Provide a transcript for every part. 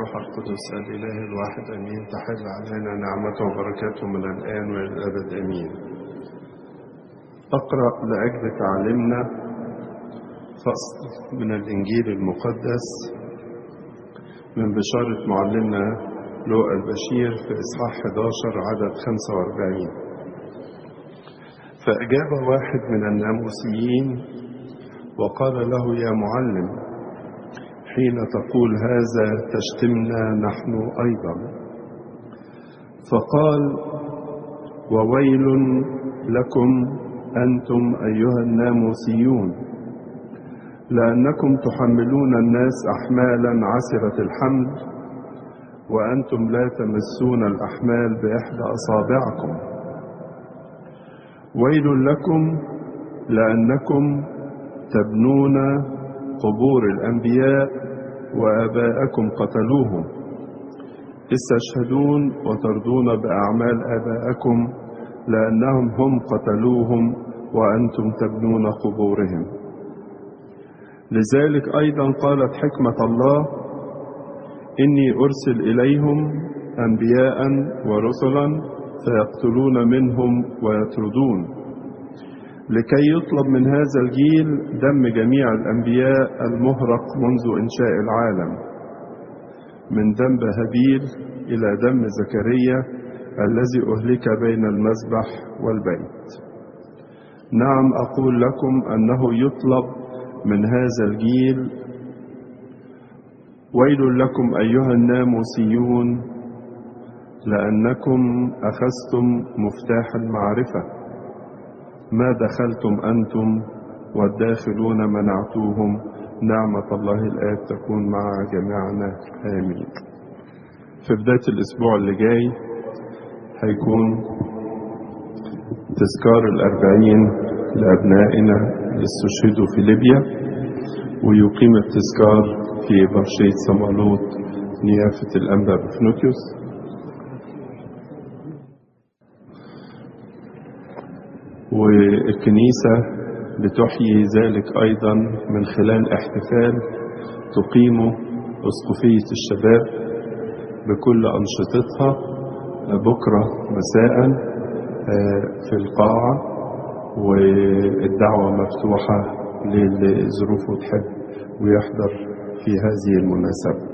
والروح القدس الإله الواحد أمين تحل علينا نعمته وبركاته من الآن وإلى الأبد أمين أقرأ لأجل تعلمنا فصل من الإنجيل المقدس من بشارة معلمنا لوقا البشير في إصحاح 11 عدد 45 فأجاب واحد من الناموسيين وقال له يا معلم حين تقول هذا تشتمنا نحن أيضا فقال وويل لكم أنتم أيها الناموسيون لأنكم تحملون الناس أحمالا عسرة الحمل وأنتم لا تمسون الأحمال بإحدى أصابعكم ويل لكم لأنكم تبنون قبور الأنبياء وآباءكم قتلوهم استشهدون وترضون بأعمال آبائكم لأنهم هم قتلوهم وأنتم تبنون قبورهم لذلك أيضا قالت حكمة الله إني أرسل إليهم أنبياء ورسلا فيقتلون منهم ويطردون لكي يطلب من هذا الجيل دم جميع الأنبياء المهرق منذ إنشاء العالم من دم هابيل إلى دم زكريا الذي أهلك بين المذبح والبيت نعم أقول لكم أنه يطلب من هذا الجيل ويل لكم أيها الناموسيون لأنكم أخذتم مفتاح المعرفة ما دخلتم أنتم والداخلون منعتوهم نعمة الله الآب تكون مع جميعنا آمين في بداية الأسبوع اللي جاي هيكون تذكار الأربعين لأبنائنا اللي استشهدوا في ليبيا ويقيم التذكار في برشية صمالوت نيافة الأنبا بفنوتيوس والكنيسة بتحيي ذلك أيضا من خلال احتفال تقيمه أسقفية الشباب بكل أنشطتها بكرة مساء في القاعة والدعوة مفتوحة للظروف تحب ويحضر في هذه المناسبة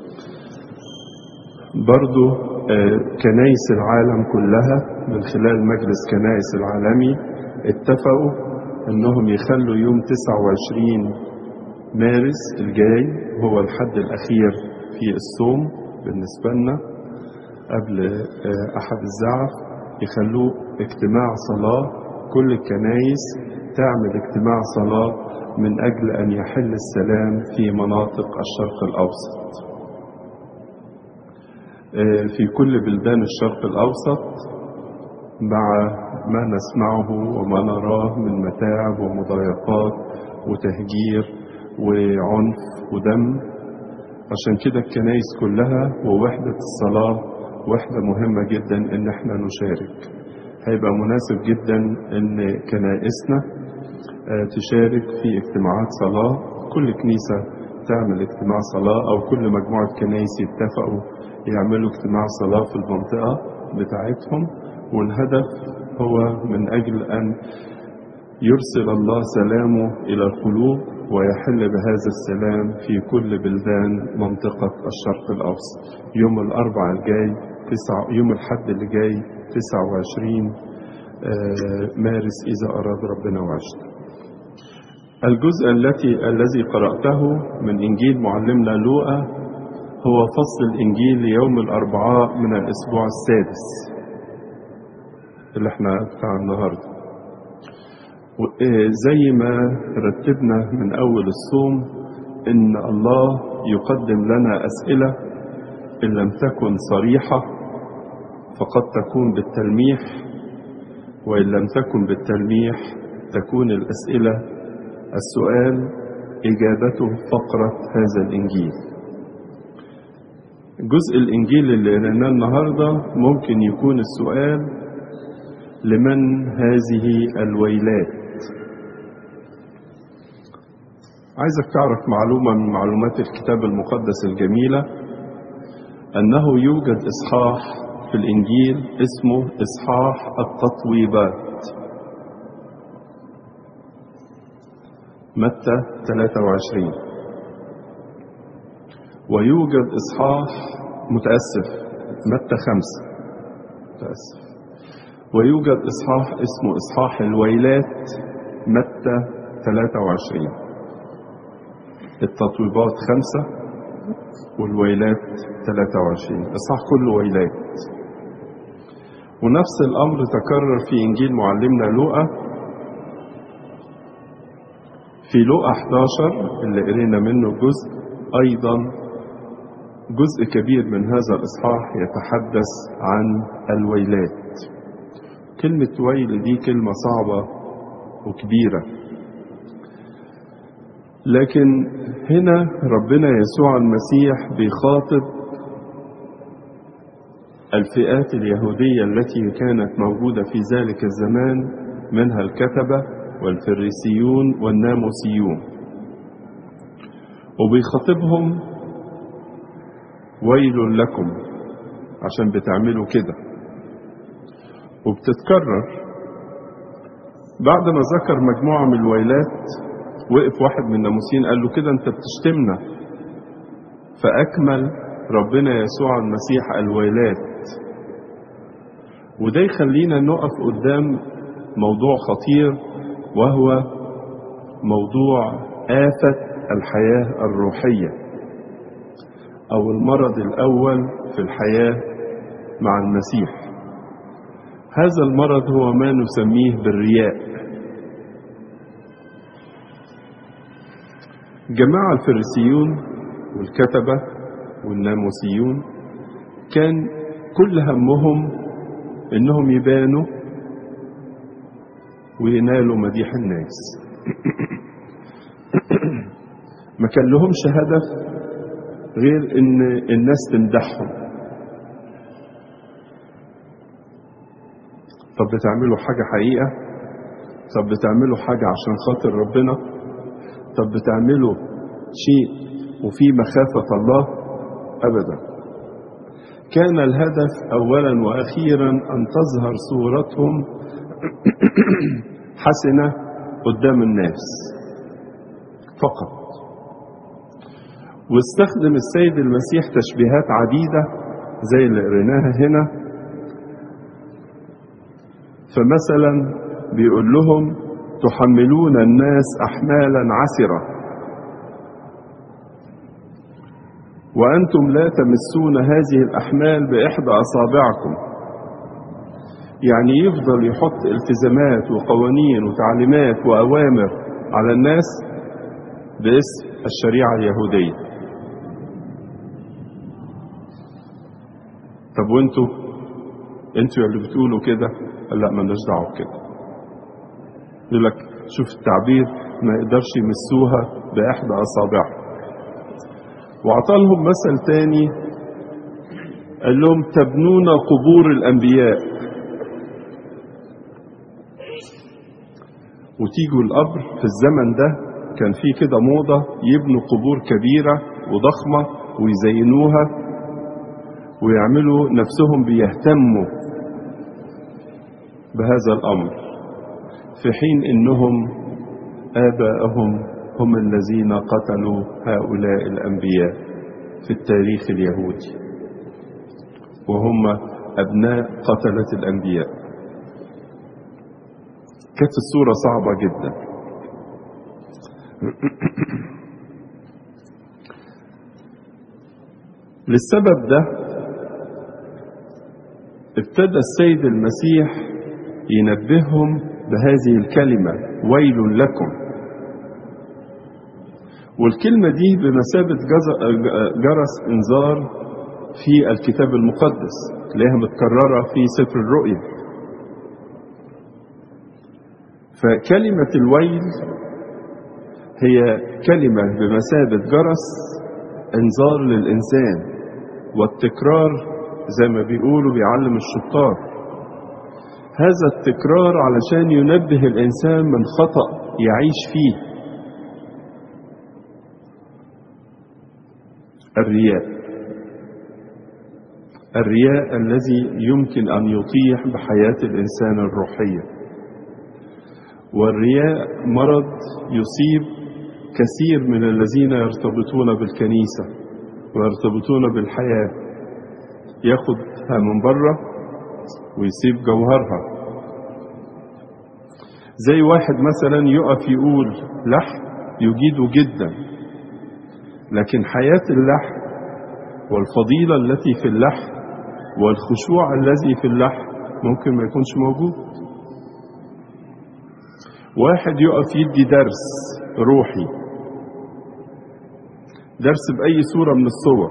برضو كنايس العالم كلها من خلال مجلس كنائس العالمي اتفقوا انهم يخلوا يوم 29 مارس الجاي هو الحد الاخير في الصوم بالنسبة لنا قبل احد الزعف يخلوه اجتماع صلاة كل الكنايس تعمل اجتماع صلاة من اجل ان يحل السلام في مناطق الشرق الاوسط في كل بلدان الشرق الأوسط مع ما نسمعه وما نراه من متاعب ومضايقات وتهجير وعنف ودم عشان كده الكنايس كلها ووحدة الصلاة وحدة مهمة جدا ان احنا نشارك هيبقى مناسب جدا ان كنائسنا تشارك في اجتماعات صلاة كل كنيسة تعمل اجتماع صلاة او كل مجموعة كنايس يتفقوا يعملوا اجتماع صلاة في المنطقة بتاعتهم والهدف هو من أجل أن يرسل الله سلامه إلى القلوب ويحل بهذا السلام في كل بلدان منطقة الشرق الأوسط يوم الأربع الجاي تسع يوم الحد اللي جاي 29 مارس إذا أراد ربنا وعشت الجزء التي الذي قرأته من إنجيل معلمنا لوقا هو فصل الإنجيل ليوم الأربعاء من الأسبوع السادس اللي احنا بتاع النهاردة زي ما رتبنا من أول الصوم إن الله يقدم لنا أسئلة إن لم تكن صريحة فقد تكون بالتلميح وإن لم تكن بالتلميح تكون الأسئلة السؤال إجابته فقرة هذا الإنجيل جزء الإنجيل اللي قريناه النهاردة ممكن يكون السؤال لمن هذه الويلات عايزك تعرف معلومة من معلومات الكتاب المقدس الجميلة أنه يوجد إصحاح في الإنجيل اسمه إصحاح التطويبات متى 23 ويوجد إصحاح متأسف متى 5 متأسف ويوجد إصحاح اسمه إصحاح الويلات متى 23 التطويبات خمسة والويلات 23 إصحاح كله ويلات ونفس الأمر تكرر في إنجيل معلمنا لوقا في لوقا 11 اللي قرينا منه جزء أيضا جزء كبير من هذا الإصحاح يتحدث عن الويلات كلمة ويل دي كلمة صعبة وكبيرة لكن هنا ربنا يسوع المسيح بيخاطب الفئات اليهودية التي كانت موجودة في ذلك الزمان منها الكتبة والفريسيون والناموسيون وبيخاطبهم ويل لكم عشان بتعملوا كده وبتتكرر بعد ما ذكر مجموعة من الويلات وقف واحد من الناموسيين قال له كده انت بتشتمنا فأكمل ربنا يسوع المسيح الويلات وده يخلينا نقف قدام موضوع خطير وهو موضوع آفة الحياة الروحية أو المرض الأول في الحياة مع المسيح هذا المرض هو ما نسميه بالرياء جماعة الفريسيون والكتبة والناموسيون كان كل همهم انهم يبانوا وينالوا مديح الناس ما كان لهمش هدف غير ان الناس تمدحهم طب بتعملوا حاجة حقيقة طب بتعملوا حاجة عشان خاطر ربنا طب بتعملوا شيء وفي مخافة الله أبدا كان الهدف أولا وأخيرا أن تظهر صورتهم حسنة قدام الناس فقط واستخدم السيد المسيح تشبيهات عديدة زي اللي قريناها هنا فمثلا بيقول لهم تحملون الناس أحمالا عسرة وأنتم لا تمسون هذه الأحمال بإحدى أصابعكم يعني يفضل يحط التزامات وقوانين وتعليمات وأوامر على الناس باسم الشريعة اليهودية طب وانتوا انتوا اللي بتقولوا كده لا مالناش دعوه بكده يقول لك شوف التعبير ما يقدرش يمسوها باحدى اصابعه وعطالهم مثل تاني قال لهم تبنون قبور الانبياء وتيجوا القبر في الزمن ده كان في كده موضة يبنوا قبور كبيرة وضخمة ويزينوها ويعملوا نفسهم بيهتموا بهذا الأمر في حين إنهم آباءهم هم الذين قتلوا هؤلاء الأنبياء في التاريخ اليهودي وهم أبناء قتلة الأنبياء كانت الصورة صعبة جدا للسبب ده ابتدى السيد المسيح ينبههم بهذه الكلمة ويل لكم والكلمة دي بمثابة جرس انذار في الكتاب المقدس تلاقيها متكررة في سفر الرؤيا فكلمة الويل هي كلمة بمثابة جرس انذار للإنسان والتكرار زي ما بيقولوا بيعلم الشطار هذا التكرار علشان ينبه الإنسان من خطأ يعيش فيه الرياء الرياء الذي يمكن أن يطيح بحياة الإنسان الروحية والرياء مرض يصيب كثير من الذين يرتبطون بالكنيسة ويرتبطون بالحياة ياخدها من بره ويسيب جوهرها زي واحد مثلا يقف يقول لحم يجيده جدا لكن حياة اللحم والفضيلة التي في اللحم والخشوع الذي في اللحم ممكن ما يكونش موجود واحد يقف يدي درس روحي درس بأي صورة من الصور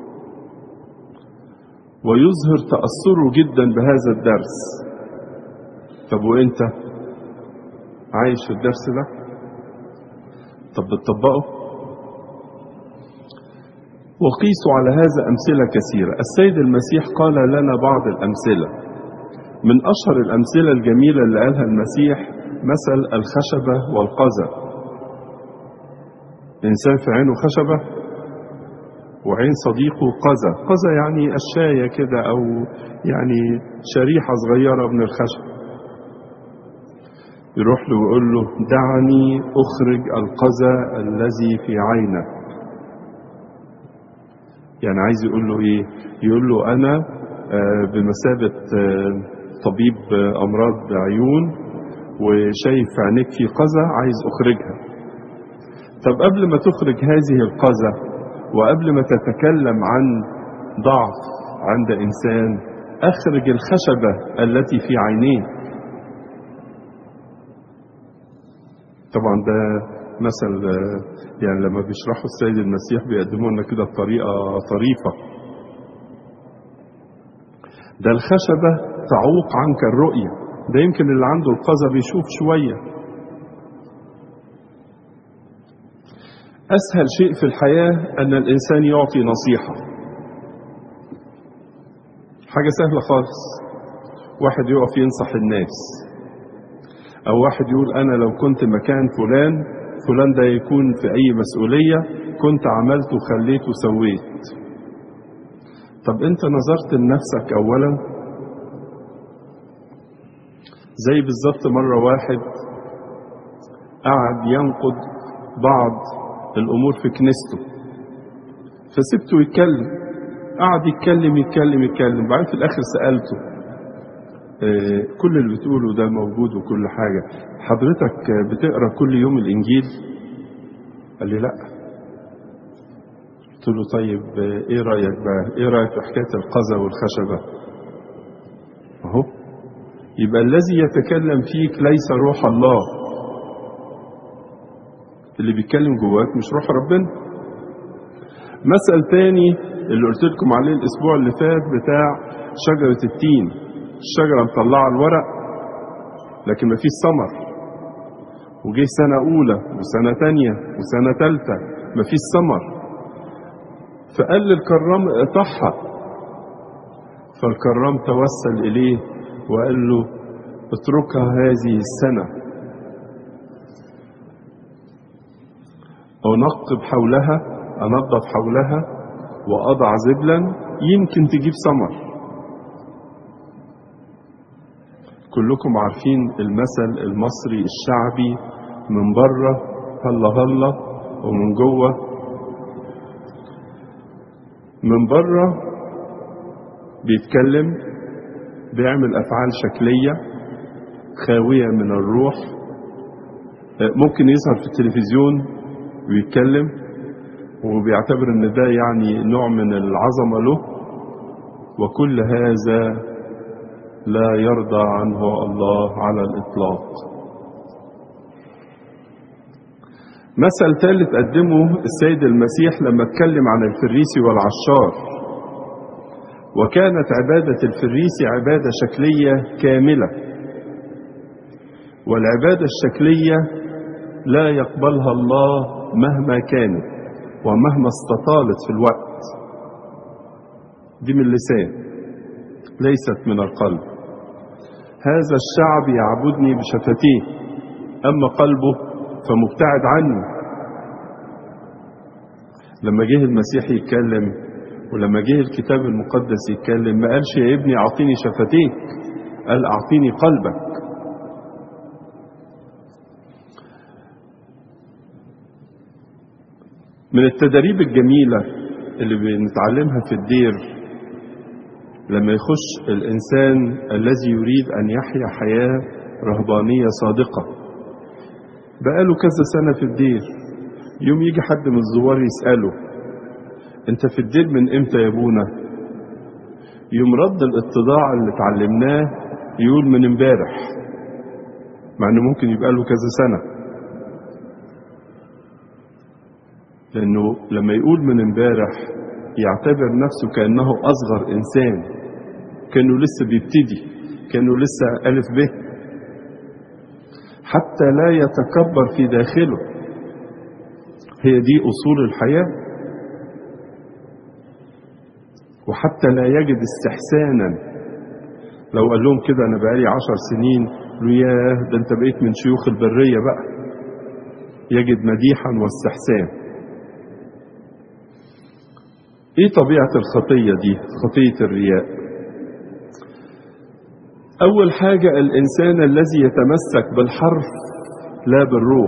ويظهر تأثره جدا بهذا الدرس طب وانت عايش في الدرس ده طب بتطبقه وقيسوا على هذا أمثلة كثيرة السيد المسيح قال لنا بعض الأمثلة من أشهر الأمثلة الجميلة اللي قالها المسيح مثل الخشبة والقذى إنسان في عينه خشبة وعين صديقه قذى قذى يعني الشاية كده أو يعني شريحة صغيرة من الخشب يروح له ويقول له دعني أخرج القذى الذي في عينك يعني عايز يقول له ايه يقول له انا بمثابة طبيب امراض عيون وشايف في عينيك في قذى عايز اخرجها طب قبل ما تخرج هذه القذى وقبل ما تتكلم عن ضعف عند انسان اخرج الخشبة التي في عينيه طبعا ده مثل يعني لما بيشرحوا السيد المسيح بيقدموا لنا كده بطريقة طريفة ده الخشبة تعوق عنك الرؤية ده يمكن اللي عنده القذى بيشوف شوية أسهل شيء في الحياة أن الإنسان يعطي نصيحة حاجة سهلة خالص واحد يقف ينصح الناس أو واحد يقول أنا لو كنت مكان فلان فلان ده يكون في أي مسؤولية كنت عملت وخليت وسويت طب أنت نظرت لنفسك أولا زي بالظبط مرة واحد قعد ينقد بعض الأمور في كنيسته فسبته يتكلم قعد يتكلم يتكلم يتكلم بعدين في الآخر سألته كل اللي بتقوله ده موجود وكل حاجة حضرتك بتقرأ كل يوم الإنجيل قال لي لا قلت له طيب ايه رأيك بقى ايه رأيك في حكاية القذى والخشبة اهو يبقى الذي يتكلم فيك ليس روح الله اللي بيتكلم جواك مش روح ربنا مثل تاني اللي قلت لكم عليه الاسبوع اللي فات بتاع شجرة التين الشجرة مطلعة الورق لكن ما فيش ثمر وجه سنة أولى وسنة تانية وسنة تالتة ما فيش ثمر فقال للكرام اقطعها فالكرام توسل إليه وقال له اتركها هذه السنة أنقب حولها أنظف حولها وأضع زبلا يمكن تجيب ثمر كلكم عارفين المثل المصري الشعبي من بره هلا هلا ومن جوه من بره بيتكلم بيعمل افعال شكليه خاويه من الروح ممكن يظهر في التلفزيون ويتكلم وبيعتبر ان ده يعني نوع من العظمه له وكل هذا لا يرضى عنه الله على الإطلاق مثل ثالث قدمه السيد المسيح لما اتكلم عن الفريسي والعشار وكانت عبادة الفريسي عبادة شكلية كاملة والعبادة الشكلية لا يقبلها الله مهما كانت ومهما استطالت في الوقت دي من اللسان ليست من القلب هذا الشعب يعبدني بشفتيه أما قلبه فمبتعد عني لما جه المسيح يتكلم ولما جه الكتاب المقدس يتكلم ما قالش يا ابني اعطيني شفتيك قال اعطيني قلبك من التدريب الجميلة اللي بنتعلمها في الدير لما يخش الإنسان الذي يريد أن يحيا حياة رهبانية صادقة بقاله كذا سنة في الدير يوم يجي حد من الزوار يسأله انت في الدير من امتى يا ابونا يوم رد الاتضاع اللي اتعلمناه يقول من امبارح مع انه ممكن يبقى له كذا سنه لأنه لما يقول من امبارح يعتبر نفسه كأنه أصغر إنسان كأنه لسه بيبتدي كأنه لسه ألف به حتى لا يتكبر في داخله هي دي أصول الحياة وحتى لا يجد استحسانا لو قال لهم كده أنا بقالي عشر سنين قالوا ياه ده أنت بقيت من شيوخ البرية بقى يجد مديحا واستحسان ايه طبيعة الخطية دي خطية الرياء اول حاجة الانسان الذي يتمسك بالحرف لا بالروح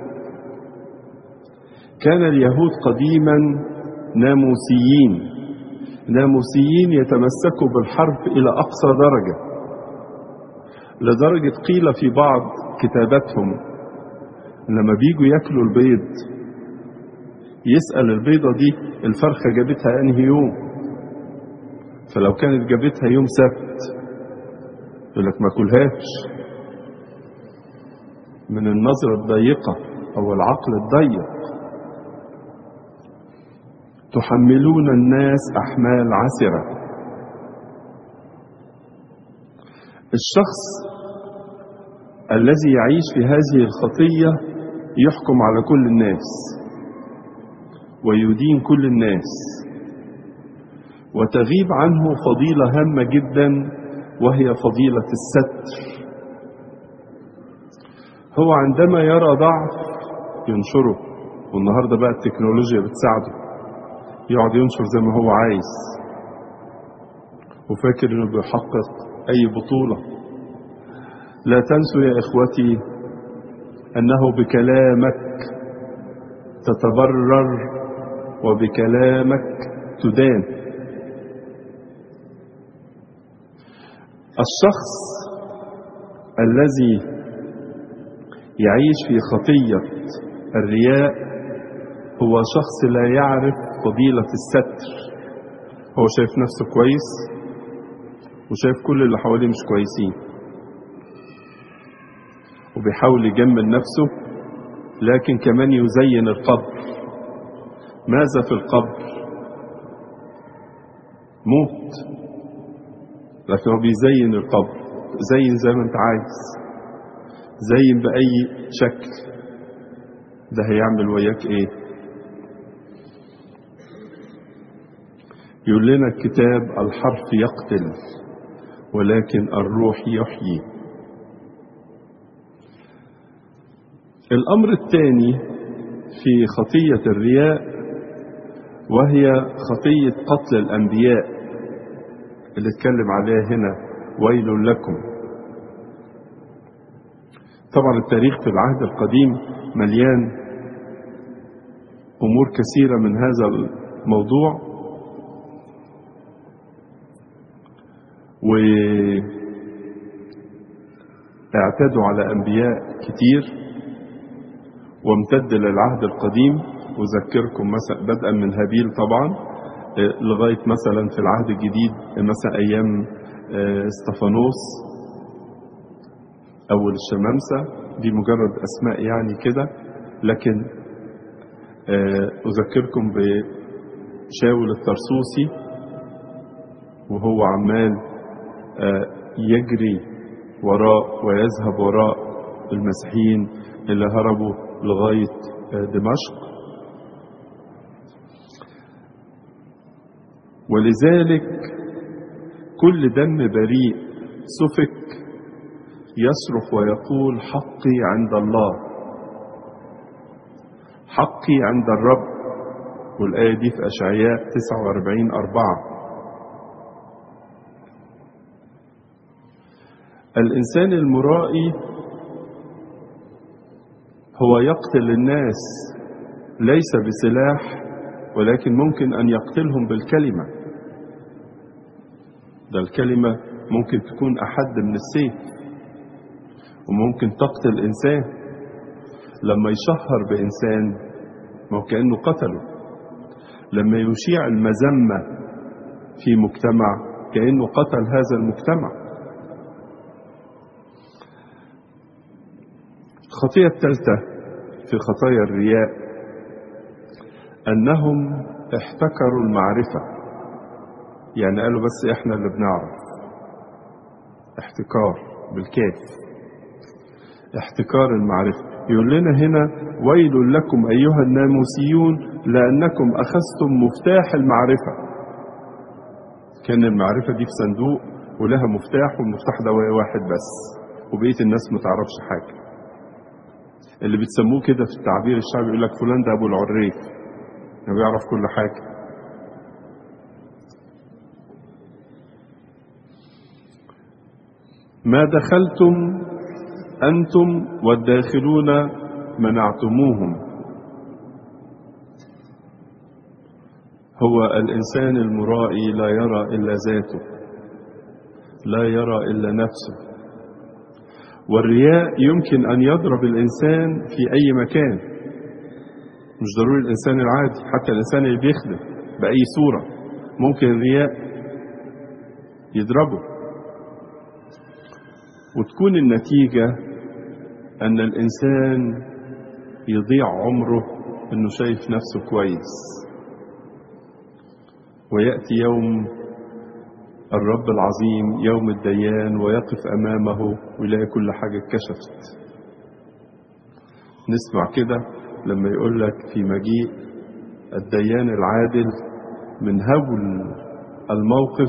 كان اليهود قديما ناموسيين ناموسيين يتمسكوا بالحرف الى اقصى درجة لدرجة قيل في بعض كتاباتهم لما بيجوا ياكلوا البيض يسأل البيضة دي الفرخة جابتها أنهي يوم فلو كانت جابتها يوم سبت يقول لك ما كلهاش من النظرة الضيقة أو العقل الضيق تحملون الناس أحمال عسرة الشخص الذي يعيش في هذه الخطية يحكم على كل الناس ويدين كل الناس وتغيب عنه فضيلة هامة جدا وهي فضيلة الستر هو عندما يرى ضعف ينشره والنهاردة بقى التكنولوجيا بتساعده يقعد ينشر زي ما هو عايز وفاكر انه بيحقق اي بطولة لا تنسوا يا اخوتي انه بكلامك تتبرر وبكلامك تدان الشخص الذي يعيش في خطية الرياء هو شخص لا يعرف فضيلة الستر هو شايف نفسه كويس وشايف كل اللي حواليه مش كويسين وبيحاول يجمل نفسه لكن كمان يزين القبر ماذا في القبر موت لكن هو بيزين القبر زين زي ما انت عايز زين بأي شكل ده هيعمل وياك ايه يقول لنا الكتاب الحرف يقتل ولكن الروح يحيي الأمر الثاني في خطية الرياء وهي خطية قتل الأنبياء اللي اتكلم عليها هنا ويل لكم طبعا التاريخ في العهد القديم مليان أمور كثيرة من هذا الموضوع واعتدوا على أنبياء كتير وامتد للعهد القديم أذكركم مثلا بدءا من هابيل طبعا لغاية مثلا في العهد الجديد مثلا أيام استفانوس أول الشمامسة دي مجرد أسماء يعني كده لكن أذكركم بشاول الترسوسي وهو عمال يجري وراء ويذهب وراء المسيحيين اللي هربوا لغاية دمشق ولذلك كل دم بريء سفك يصرخ ويقول حقي عند الله حقي عند الرب والآية دي في أشعياء 49 أربعة الإنسان المرائي هو يقتل الناس ليس بسلاح ولكن ممكن أن يقتلهم بالكلمة ده الكلمة ممكن تكون أحد من السيف وممكن تقتل إنسان لما يشهر بإنسان ما هو كأنه قتله لما يشيع المذمة في مجتمع كأنه قتل هذا المجتمع الخطية الثالثة في خطايا الرياء أنهم احتكروا المعرفة يعني قالوا بس احنا اللي بنعرف احتكار بالكاف احتكار المعرفة يقول لنا هنا ويل لكم أيها الناموسيون لأنكم أخذتم مفتاح المعرفة كان المعرفة دي في صندوق ولها مفتاح والمفتاح ده واحد بس وبقية الناس ما تعرفش حاجة اللي بتسموه كده في التعبير الشعبي يقول لك فلان ده أبو العريف يعني بيعرف كل حاجة ما دخلتم أنتم والداخلون منعتموهم هو الإنسان المرائي لا يرى إلا ذاته لا يرى إلا نفسه والرياء يمكن أن يضرب الإنسان في أي مكان مش ضروري الإنسان العادي حتى الإنسان اللي بيخدم بأي صورة ممكن الرياء يضربه وتكون النتيجة أن الإنسان يضيع عمره أنه شايف نفسه كويس ويأتي يوم الرب العظيم يوم الديان ويقف أمامه ويلاقي كل حاجة اتكشفت نسمع كده لما يقول لك في مجيء الديان العادل من هول الموقف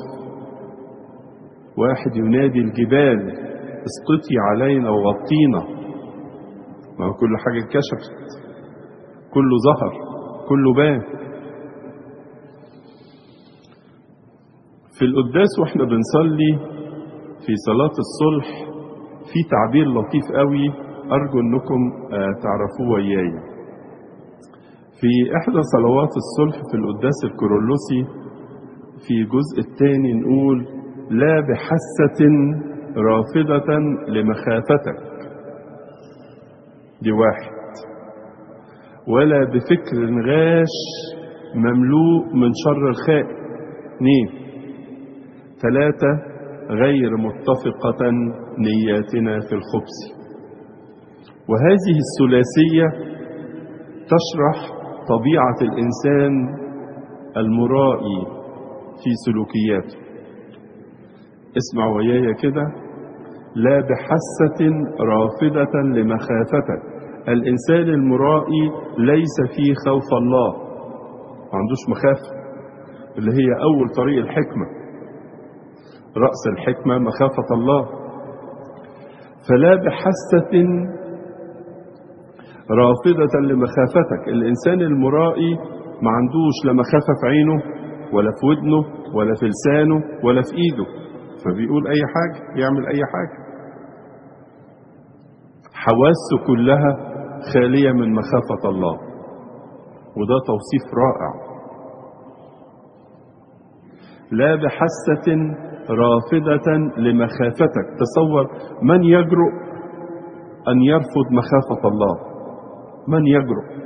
واحد ينادي الجبال اسقطي علينا وغطينا ما هو كل حاجة اتكشفت كله ظهر كله بان في القداس واحنا بنصلي في صلاة الصلح في تعبير لطيف قوي أرجو أنكم تعرفوه وياي في إحدى صلوات الصلح في القداس الكورولوسي في الجزء الثاني نقول لا بحسة رافضة لمخافتك دي واحد ولا بفكر غاش مملوء من شر الخائن اثنين ثلاثة غير متفقة نياتنا في الخبز وهذه الثلاثية تشرح طبيعة الإنسان المرائي في سلوكياته اسمع وياي كده لا بحسة رافضة لمخافتك الإنسان المرائي ليس فيه خوف الله ما عندوش مخافة اللي هي أول طريق الحكمة رأس الحكمة مخافة الله فلا بحسة رافضة لمخافتك الإنسان المرائي ما عندوش لا مخافة في عينه ولا في ودنه ولا في لسانه ولا في إيده فبيقول أي حاجة يعمل أي حاجة حواسه كلها خالية من مخافة الله وده توصيف رائع لا بحسة رافضة لمخافتك تصور من يجرؤ أن يرفض مخافة الله من يجرؤ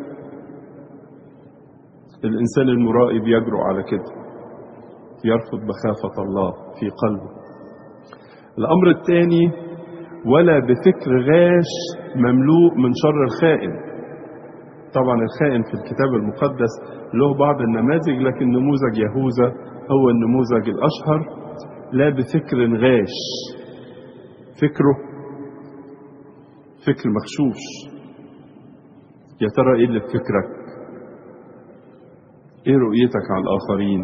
الإنسان المرائي بيجرؤ على كده يرفض مخافة الله في قلبه الأمر الثاني ولا بفكر غاش مملوء من شر الخائن طبعا الخائن في الكتاب المقدس له بعض النماذج لكن نموذج يهوذا هو النموذج الأشهر لا بفكر غاش فكره فكر مغشوش يا ترى ايه اللي في فكرك ايه رؤيتك على الآخرين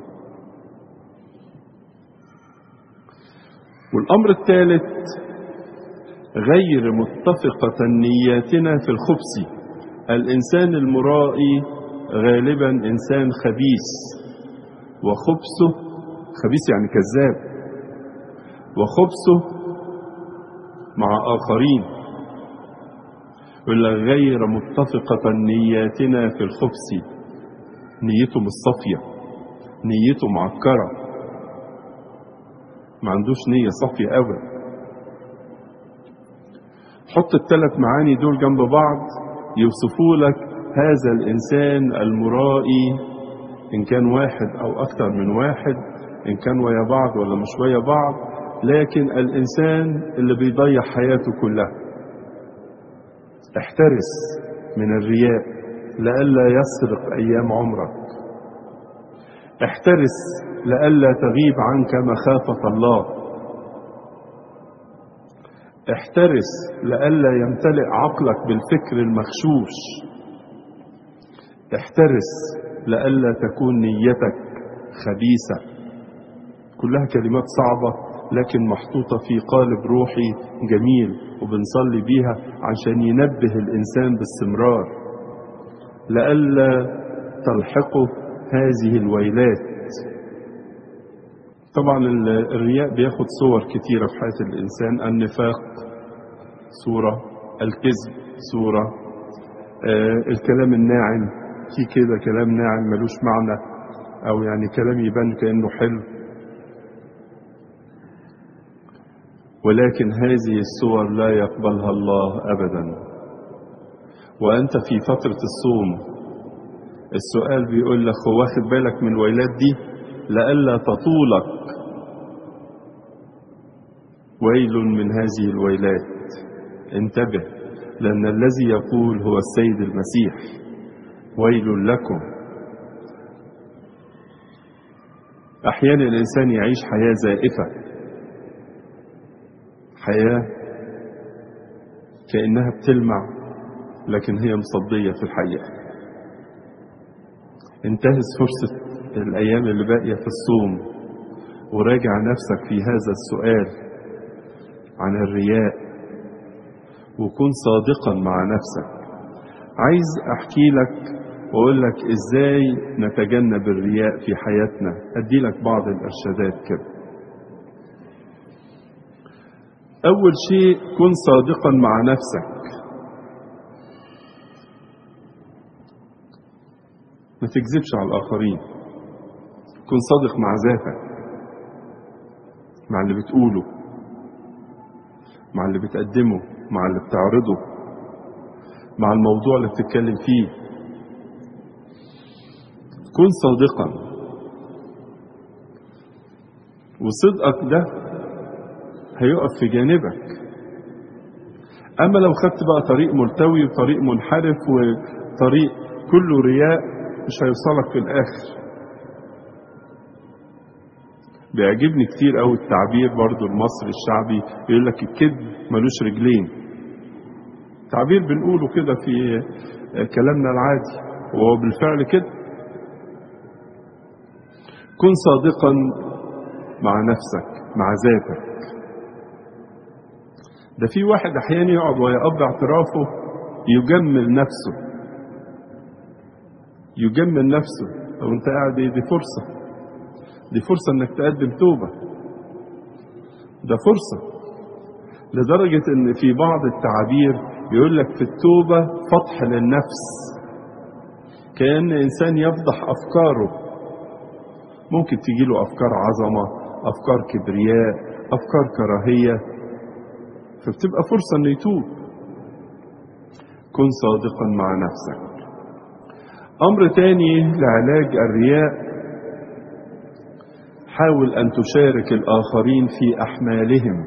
والأمر الثالث غير متفقة نياتنا في الخبز الإنسان المرائي غالبا إنسان خبيث وخبثه خبيث يعني كذاب وخبثه مع آخرين يقول لك غير متفقة نياتنا في الخبث نيته مش صافية نيته معكرة ما عندوش نية صافية أبدا حط الثلاث معاني دول جنب بعض يوصفوا لك هذا الإنسان المرائي إن كان واحد أو أكثر من واحد إن كان ويا بعض ولا مش ويا بعض لكن الإنسان اللي بيضيع حياته كلها احترس من الرياء لئلا يسرق أيام عمرك احترس لئلا تغيب عنك مخافة الله احترس لئلا يمتلئ عقلك بالفكر المخشوش احترس لئلا تكون نيتك خبيثة كلها كلمات صعبة لكن محطوطة في قالب روحي جميل وبنصلي بيها عشان ينبه الإنسان باستمرار لئلا تلحقه هذه الويلات طبعا الرياء بياخد صور كتيرة في حياة الإنسان النفاق صورة الكذب صورة آه الكلام الناعم في كده كلام ناعم ملوش معنى أو يعني كلام يبان كأنه حلو ولكن هذه الصور لا يقبلها الله أبدا وأنت في فترة الصوم السؤال بيقول لك هو واخد بالك من الويلات دي لئلا تطولك ويل من هذه الويلات انتبه لأن الذي يقول هو السيد المسيح ويل لكم أحيانا الإنسان يعيش حياة زائفة حياة كأنها بتلمع لكن هي مصدية في الحقيقة انتهز فرصة الأيام اللي باقية في الصوم وراجع نفسك في هذا السؤال عن الرياء وكن صادقا مع نفسك عايز أحكي لك وأقول لك إزاي نتجنب الرياء في حياتنا أدي لك بعض الإرشادات كده أول شيء كن صادقا مع نفسك ما تكذبش على الآخرين كن صادق مع ذاتك مع اللي بتقوله مع اللي بتقدمه مع اللي بتعرضه مع الموضوع اللي بتتكلم فيه كن صادقا وصدقك ده هيقف في جانبك اما لو خدت بقى طريق ملتوي وطريق منحرف وطريق كله رياء مش هيوصلك في الاخر بيعجبني كتير قوي التعبير برضو المصري الشعبي يقول لك الكذب ملوش رجلين تعبير بنقوله كده في كلامنا العادي وهو بالفعل كده كن صادقا مع نفسك مع ذاتك ده في واحد احيانا يقعد ويقضي اعترافه يجمل نفسه يجمل نفسه لو انت قاعد دي فرصة دي فرصة انك تقدم توبة ده فرصة لدرجة ان في بعض التعابير يقول لك في التوبة فتح للنفس كأن انسان يفضح افكاره ممكن تجيله افكار عظمة افكار كبرياء افكار كراهية فبتبقى فرصة انه يتوب كن صادقا مع نفسك امر تاني لعلاج الرياء حاول ان تشارك الاخرين في احمالهم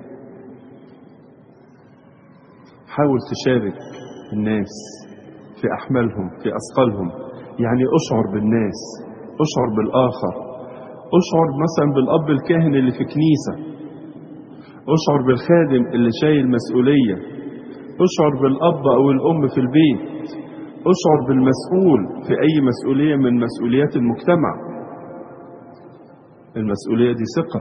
حاول تشارك الناس في احمالهم في اثقالهم يعني اشعر بالناس اشعر بالاخر اشعر مثلا بالاب الكاهن اللي في كنيسه اشعر بالخادم اللي شايل مسؤوليه اشعر بالاب او الام في البيت اشعر بالمسؤول في اي مسؤوليه من مسؤوليات المجتمع المسؤوليه دي ثقه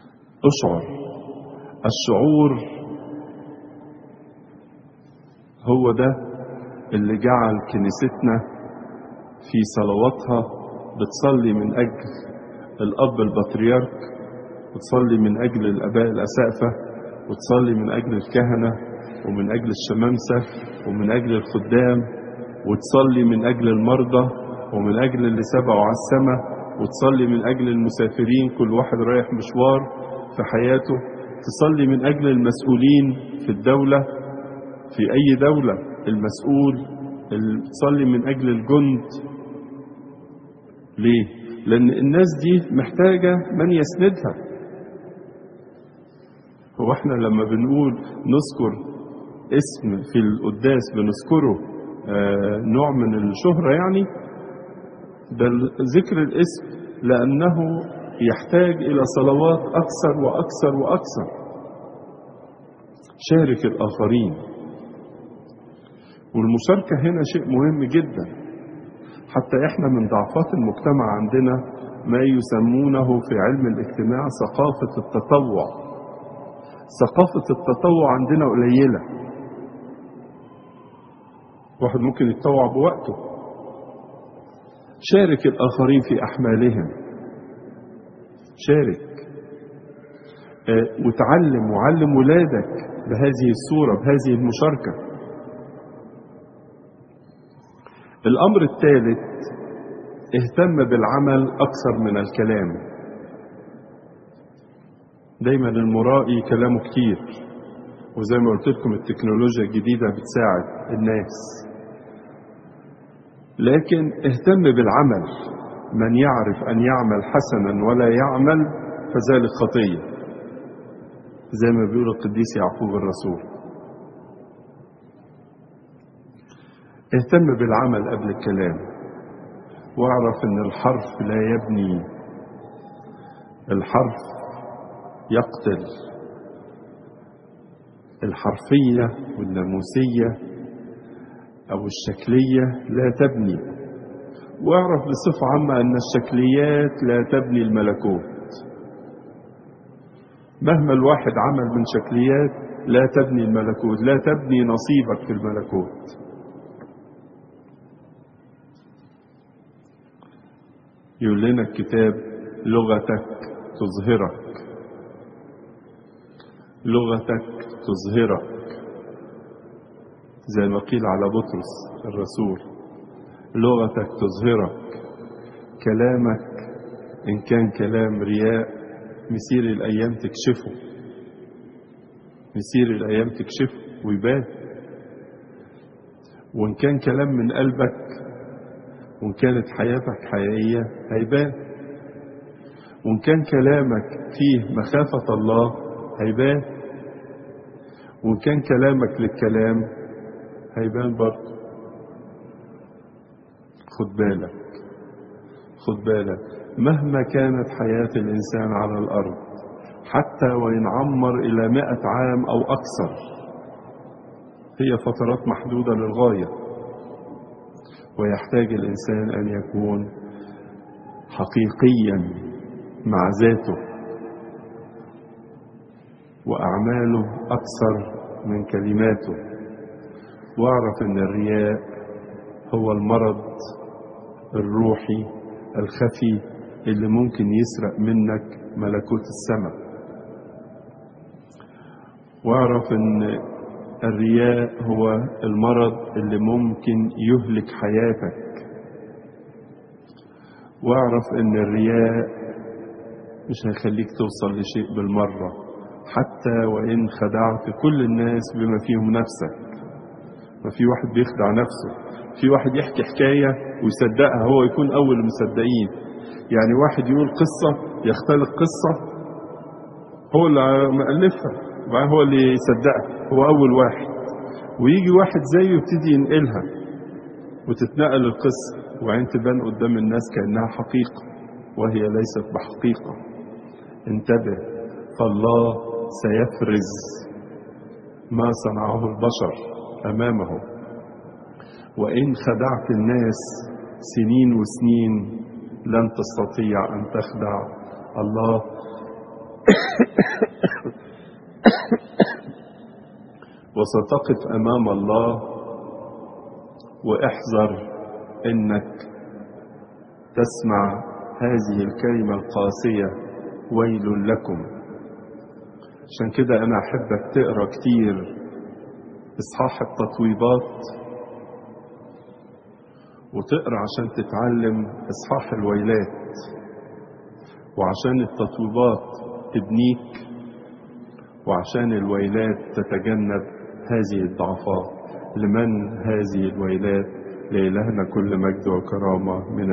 اشعر الشعور هو ده اللي جعل كنيستنا في صلواتها بتصلي من أجل الأب البطريرك وتصلي من أجل الآباء الأسقفة وتصلي من أجل الكهنة ومن أجل الشمامسة ومن أجل الخدام وتصلي من أجل المرضى ومن أجل اللي سبقوا على السماء وتصلي من أجل المسافرين كل واحد رايح مشوار في حياته تصلي من أجل المسؤولين في الدولة في أي دولة المسؤول تصلي من أجل الجند ليه؟ لأن الناس دي محتاجة من يسندها هو احنا لما بنقول نذكر اسم في القداس بنذكره آه نوع من الشهرة يعني ده ذكر الاسم لأنه يحتاج إلى صلوات أكثر وأكثر وأكثر شارك الآخرين والمشاركة هنا شيء مهم جدا حتى احنا من ضعفات المجتمع عندنا ما يسمونه في علم الاجتماع ثقافة التطوع ثقافة التطوع عندنا قليلة واحد ممكن يتطوع بوقته شارك الآخرين في أحمالهم شارك اه وتعلم وعلم ولادك بهذه الصورة بهذه المشاركة الأمر الثالث اهتم بالعمل أكثر من الكلام دايما المرائي كلامه كتير وزي ما قلت لكم التكنولوجيا الجديدة بتساعد الناس لكن اهتم بالعمل من يعرف أن يعمل حسنا ولا يعمل فذلك خطية زي ما بيقول القديس يعقوب الرسول اهتم بالعمل قبل الكلام واعرف ان الحرف لا يبني الحرف يقتل الحرفية والناموسية أو الشكلية لا تبني واعرف بصفة عامة أن الشكليات لا تبني الملكوت مهما الواحد عمل من شكليات لا تبني الملكوت لا تبني نصيبك في الملكوت يقول لنا الكتاب لغتك تظهرك لغتك تظهرك زي ما قيل على بطرس الرسول لغتك تظهرك كلامك إن كان كلام رياء مسير الأيام تكشفه مسير الأيام تكشفه ويبان وإن كان كلام من قلبك وإن كانت حياتك حقيقية هيبان وإن كان كلامك فيه مخافة الله هيبان وإن كان كلامك للكلام هيبان برضه خد بالك خد بالك مهما كانت حياة الإنسان على الأرض حتى وإن عمر إلى مئة عام أو أكثر هي فترات محدودة للغاية ويحتاج الإنسان أن يكون حقيقيا مع ذاته وأعماله أكثر من كلماته واعرف أن الرياء هو المرض الروحي الخفي اللي ممكن يسرق منك ملكوت السماء واعرف ان الرياء هو المرض اللي ممكن يهلك حياتك واعرف ان الرياء مش هيخليك توصل لشيء بالمرة حتى وإن خدعت كل الناس بما فيهم نفسك ما في واحد بيخدع نفسه في واحد يحكي حكاية ويصدقها هو يكون أول المصدقين يعني واحد يقول قصة يختلق قصة هو اللي مألفها وبعدين هو اللي يصدقها هو أول واحد ويجي واحد زيه يبتدي ينقلها وتتنقل القصة وبعدين تبان قدام الناس كأنها حقيقة وهي ليست بحقيقة انتبه فالله سيفرز ما صنعه البشر أمامه وإن خدعت الناس سنين وسنين لن تستطيع أن تخدع الله وستقف أمام الله واحذر انك تسمع هذه الكلمة القاسية ويل لكم عشان كده انا احبك تقرا كتير اصحاح التطويبات وتقرا عشان تتعلم اصحاح الويلات وعشان التطويبات تبنيك وعشان الويلات تتجنب هذه الضعفات لمن هذه الويلات لإلهنا كل مجد وكرامة من